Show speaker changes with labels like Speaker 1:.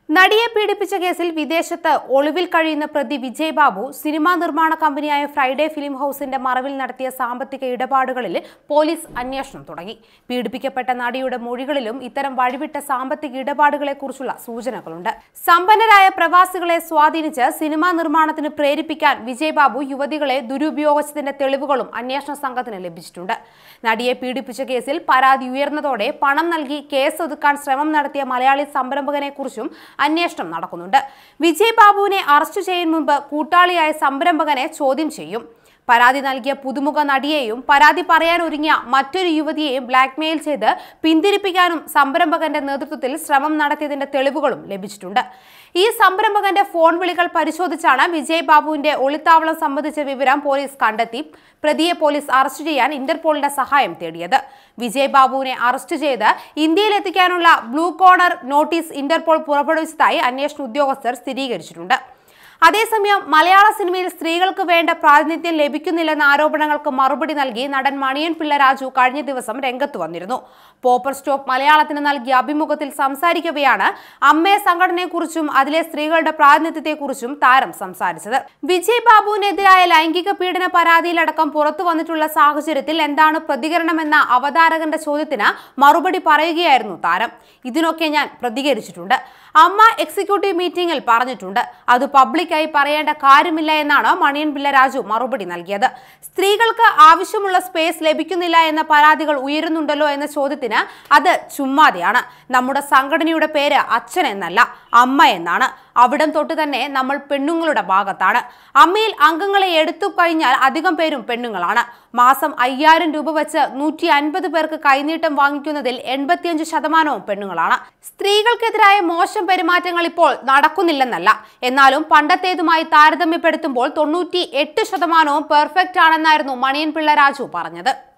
Speaker 1: നടിയെ പീഡിപ്പിച്ച കേസിൽ വിദേശത്ത് ഒളിവിൽ കഴിയുന്ന പ്രതി വിജയ് ബാബു സിനിമാ നിർമ്മാണ കമ്പനിയായ ഫ്രൈഡേ ഫിലിം ഹൗസിന്റെ മറവിൽ നടത്തിയ സാമ്പത്തിക ഇടപാടുകളിൽ പോലീസ് അന്വേഷണം തുടങ്ങി പീഡിപ്പിക്കപ്പെട്ട നടിയുടെ മൊഴികളിലും ഇത്തരം വഴിവിട്ട സാമ്പത്തിക ഇടപാടുകളെക്കുറിച്ചുള്ള സൂചനകളുണ്ട് സമ്പന്നരായ പ്രവാസികളെ സ്വാധീനിച്ച് സിനിമാ നിർമ്മാണത്തിന് പ്രേരിപ്പിക്കാൻ വിജയ് ബാബു യുവതികളെ ദുരുപയോഗിച്ചതിന്റെ തെളിവുകളും അന്വേഷണ സംഘത്തിന് ലഭിച്ചിട്ടുണ്ട് നടിയെ പീഡിപ്പിച്ച കേസിൽ പരാതി ഉയർന്നതോടെ പണം നൽകി കേസ് ഒതുക്കാൻ ശ്രമം നടത്തിയ മലയാളി സംരംഭകനെ കുറിച്ചും അന്വേഷണം നടക്കുന്നുണ്ട് വിജയ് ബാബുവിനെ അറസ്റ്റ് ചെയ്യും മുമ്പ് കൂട്ടാളിയായ സംരംഭകനെ ചോദ്യം ചെയ്യും പരാതി നൽകിയ പുതുമുഖ നടിയെയും പരാതി പറയാൻ ഒരുങ്ങിയ മറ്റൊരു യുവതിയെയും ബ്ലാക്ക്മെയിൽ ചെയ്ത് പിന്തിരിപ്പിക്കാനും സംരംഭകന്റെ നേതൃത്വത്തിൽ ശ്രമം നടത്തിയതിന്റെ തെളിവുകളും ലഭിച്ചിട്ടുണ്ട് ഈ സംരംഭകന്റെ ഫോൺ വിളികൾ പരിശോധിച്ചാണ് വിജയ് ബാബുവിന്റെ ഒളിത്താവളം സംബന്ധിച്ച വിവരം പോലീസ് കണ്ടെത്തി പ്രതിയെ പോലീസ് അറസ്റ്റ് ചെയ്യാൻ ഇന്റർപോളിന്റെ സഹായം തേടിയത് വിജയ് ബാബുവിനെ അറസ്റ്റ് ചെയ്ത് ഇന്ത്യയിൽ എത്തിക്കാനുള്ള ബ്ലൂ കോർണർ നോട്ടീസ് ഇന്റർപോൾ പുറപ്പെടുവിച്ചതായി അന്വേഷണ ഉദ്യോഗസ്ഥർ സ്ഥിരീകരിച്ചിട്ടുണ്ട് അതേസമയം മലയാള സിനിമയിൽ സ്ത്രീകൾക്ക് വേണ്ട പ്രാതിനിധ്യം ലഭിക്കുന്നില്ലെന്ന ആരോപണങ്ങൾക്ക് മറുപടി നൽകി നടൻ മണിയൻ പിള്ള രാജു കഴിഞ്ഞ ദിവസം രംഗത്ത് വന്നിരുന്നു പോപ്പർ സ്റ്റോപ്പ് മലയാളത്തിന് നൽകിയ അഭിമുഖത്തിൽ സംസാരിക്കവെയാണ് അമ്മയെ സംഘടനയെക്കുറിച്ചും അതിലെ സ്ത്രീകളുടെ പ്രാതിനിധ്യത്തെക്കുറിച്ചും താരം സംസാരിച്ചത് വിജയ് ബാബുവിനെതിരായ ലൈംഗിക പീഡന പരാതിയിലടക്കം പുറത്തു വന്നിട്ടുള്ള സാഹചര്യത്തിൽ എന്താണ് പ്രതികരണമെന്ന അവതാരകന്റെ ചോദ്യത്തിന് മറുപടി പറയുകയായിരുന്നു താരം ഇതിനൊക്കെ ഞാൻ പ്രതികരിച്ചിട്ടുണ്ട് അമ്മ എക്സിക്യൂട്ടീവ് മീറ്റിംഗിൽ പറഞ്ഞിട്ടുണ്ട് അത് പബ്ലിക്കായി പറയേണ്ട കാര്യമില്ല എന്നാണ് മണിയൻ പിള്ള രാജു മറുപടി നൽകിയത് സ്ത്രീകൾക്ക് ആവശ്യമുള്ള സ്പേസ് ലഭിക്കുന്നില്ല എന്ന പരാതികൾ ഉയരുന്നുണ്ടല്ലോ എന്ന ചോദ്യത്തിന് അത് ചുമ്മാതെയാണ് നമ്മുടെ സംഘടനയുടെ പേര് അച്ഛൻ എന്നല്ല അമ്മ എന്നാണ് അവിടം തൊട്ട് തന്നെ നമ്മൾ പെണ്ണുങ്ങളുടെ ഭാഗത്താണ് അമ്മയിൽ അംഗങ്ങളെ എടുത്തു കഴിഞ്ഞാൽ അധികം പേരും പെണ്ണുങ്ങളാണ് മാസം അയ്യായിരം രൂപ വെച്ച് നൂറ്റി അൻപത് പേർക്ക് കൈനീട്ടം വാങ്ങിക്കുന്നതിൽ എൺപത്തിയഞ്ച് ശതമാനവും പെണ്ണുങ്ങളാണ് സ്ത്രീകൾക്കെതിരായ മോശം പെരുമാറ്റങ്ങൾ ഇപ്പോൾ നടക്കുന്നില്ലെന്നല്ല എന്നാലും പണ്ടത്തേതുമായി താരതമ്യപ്പെടുത്തുമ്പോൾ തൊണ്ണൂറ്റി എട്ട് ശതമാനവും പെർഫെക്റ്റ് ആണെന്നായിരുന്നു മണിയൻ പിള്ള രാജു പറഞ്ഞത്